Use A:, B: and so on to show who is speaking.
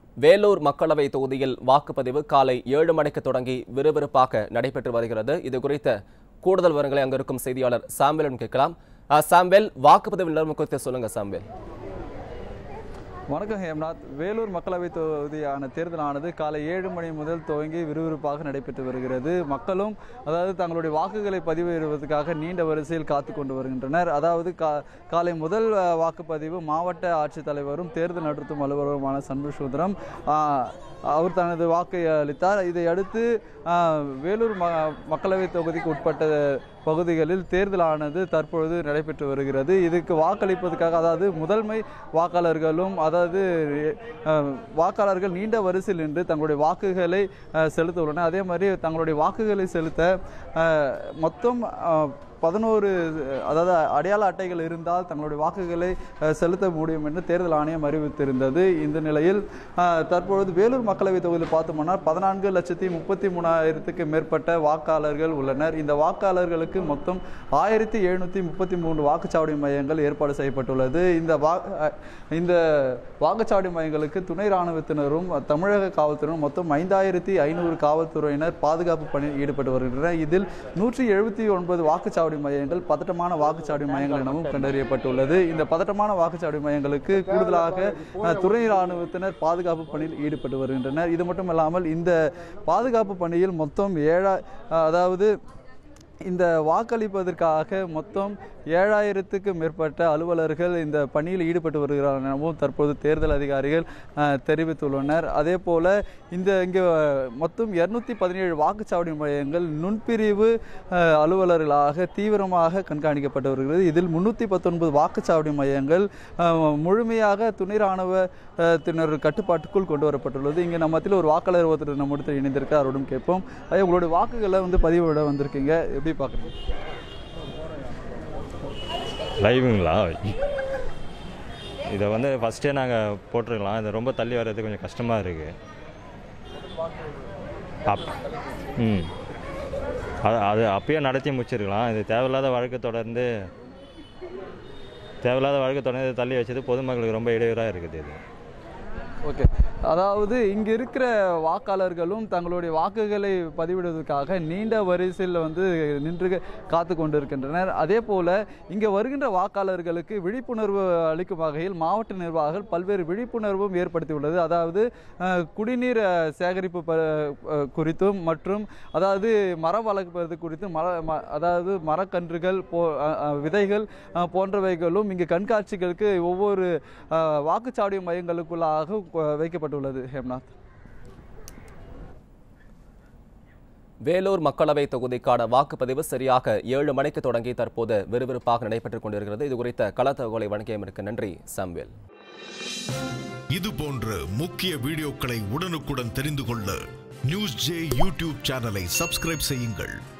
A: வேலூர் மக்களவை தொகுதியில் வாக்குப்பதிவு காலை ஏழு மணிக்கு தொடங்கி விறுவிறுப்பாக நடைபெற்று வருகிறது இது குறித்த கூடுதல் விவரங்களை அங்க இருக்கும் செய்தியாளர் சாம்பலிடம் கேட்கலாம் அஹ், சாம்பல் வாக்குப்பதிவு நிலவரம் குறித்து சொல்லுங்க சாம்பல்
B: வணக்கம் ஹேம்நாத் வேலூர் மக்களவை தொகுதியான தேர்தலானது காலை ஏழு மணி முதல் துவங்கி விறுவிறுப்பாக நடைபெற்று வருகிறது மக்களும் அதாவது தங்களுடைய வாக்குகளை பதிவிடுவதற்காக நீண்ட வரிசையில் காத்து கொண்டு வருகின்றனர் அதாவது கா காலை முதல் அஹ், வாக்குப்பதிவு மாவட்ட ஆட்சித்தலைவரும் தேர்தல் நடத்தும் அலுவலருமான சண்முகசுந்தரம் ஆஹ், அவர் தனது வாக்கை அளித்தார் இதை அடுத்து ஆஹ், வேலூர் ம மக்களவை தொகுதிக்கு உட்பட்ட பகுதிகளில் தேர்தலானது தற்பொழுது நடைபெற்று வருகிறது இதுக்கு வாக்களிப்பதற்காக அதாவது முதன்மை வாக்காளர்களும் அதாவது அஹ், வாக்காளர்கள் நீண்ட வரிசையில் நின்று தங்களுடைய வாக்குகளை அஹ், செலுத்த உள்ளனர் அதே மாதிரி தங்களுடைய வாக்குகளை செலுத்த அஹ், மொத்தம் அஹ், பதினோரு அதாவது அடையாள அட்டைகள் இருந்தால் தங்களுடைய வாக்குகளை அஹ், செலுத்த முடியும் என்று தேர்தல் ஆணையம் அறிவித்திருந்தது இந்த நிலையில் அஹ், தற்பொழுது வேலூர் மக்களவை தொகுதியில் பார்த்தோம்னா பதினான்கு லட்சத்தி முப்பத்தி மூணாயிரத்துக்கு மேற்பட்ட வாக்காளர்கள் உள்ளனர் இந்த வாக்காளர்களுக்கு மொத்தம் ஆயிரத்தி எழுநூற்றி முப்பத்தி மூன்று வாக்குச்சாவடி மையங்கள் ஏற்பாடு செய்யப்பட்டுள்ளது இந்த வா அஹ், இந்த வாக்குச்சாவடி மையங்களுக்கு துணை ராணுவத்தினரும் தமிழக காவல்துறையினரும் மொத்தம் ஐந்தாயிரத்தி ஐநூறு காவல்துறையினர் பாதுகாப்பு பணியில் ஈடுபட்டு வருகின்றனர் இதில் நூற்றி எழுபத்தி ஒன்பது வாக்குச்சாவடி மையங்கள் பதட்டமான வாக்குச்சாவடி மையங்கள் எனவும் கண்டறியப்பட்டுள்ளது இந்த பதட்டமான வாக்குச்சாவடி மையங்களுக்கு கூடுதலாக அஹ், துணை ராணுவத்தினர் பாதுகாப்பு பணியில் ஈடுபட்டு வருகின்றனர் இது மட்டும் இல்லாமல் இந்த பாதுகாப்பு பணியில் மொத்தம் ஏழா அஹ், அதாவது இந்த வாக்களிப்பதற்காக மொத்தம் ஏழாயிரத்துக்கு மேற்பட்ட அலுவலர்கள் இந்த பணியில் ஈடுபட்டு வருகிறார்கள் எனவும் தற்போது தேர்தல் அதிகாரிகள் அஹ், தெரிவித்துள்ளனர் அதே போல இந்த இங்கே மொத்தம் இருநூத்தி பதினேழு வாக்குச்சாவடி மையங்கள் நுண்பிரிவு அஹ், அலுவலர்களாக தீவிரமாக கண்காணிக்கப்பட்டு வருகிறது இதில் முன்னூற்றி பத்தொன்பது வாக்குச்சாவடி மையங்கள் அஹ், முழுமையாக துணை ராணுவத்தினர் கட்டுப்பாட்டுக்குள் கொண்டு வரப்பட்டுள்ளது இங்கே நம்ம மத்தியில் ஒரு வாக்காளர் ஒருத்தர் நம்ம இடத்தில் இணைந்திருக்கார் அவரிடம் கேட்போம் அதே உங்களுடைய வாக்குகளை வந்து பதிவிட வந்திருக்கீங்க எப்படி பார்க்குறீங்க
C: லைவுங்களா இதை வந்து ஃபஸ்ட்டே நாங்கள் போட்டிருக்கலாம் இது ரொம்ப தள்ளி வர்றது கொஞ்சம் கஷ்டமாக இருக்குது அப் ம் அது அது அப்பயே நடத்தி முடிச்சிருக்கலாம் இது தேவையில்லாத வழக்கு தொடர்ந்து தேவையில்லாத வழக்கு தொடர்ந்து தள்ளி வச்சது பொதுமக்களுக்கு ரொம்ப இடையூறாக இருக்குது இது
B: ஓகே அதாவது இங்கே இருக்கிற வாக்காளர்களும் தங்களுடைய வாக்குகளை பதிவிடுவதற்காக நீண்ட வரிசையில் வந்து நின்று காத்து கொண்டிருக்கின்றனர் அதே போல இங்கே வருகின்ற வாக்காளர்களுக்கு விழிப்புணர்வு அளிக்கும் வகையில் மாவட்ட நிர்வாகங்கள் பல்வேறு விழிப்புணர்வும் ஏற்படுத்தியுள்ளது அதாவது அஹ், குடிநீர் அஹ், சேகரிப்பு ப- அஹ், குறித்தும் மற்றும் அதாவது மரம் வளர்ப்பது குறித்தும் மர ம- அதாவது மரக்கன்றுகள் போ அஹ், அஹ், விதைகள் அஹ், போன்றவைகளும் இங்கு கண்காட்சிகளுக்கு ஒவ்வொரு அஹ், வாக்குச்சாவடி மையங்களுக்குள்ளாக கொ- வைக்கப்பட்டுள்ளது ஹேம்நாத்
A: வேலூர் மக்களவை தொகுதிக்கான வாக்குப்பதிவு சரியாக ஏழு மணிக்கு தொடங்கி தற்போது விறுவிறுப்பாக நடைபெற்றுக் கொண்டிருக்கிறது இது குறித்த கள தகவலை வழங்கியமைக்கு நன்றி சாம்பல்
D: இது போன்ற முக்கிய வீடியோக்களை உடனுக்குடன் தெரிந்து கொள்ள நியூஸ் ஜே யூடியூப் சேனலை சப்ஸ்கிரைப் செய்யுங்கள்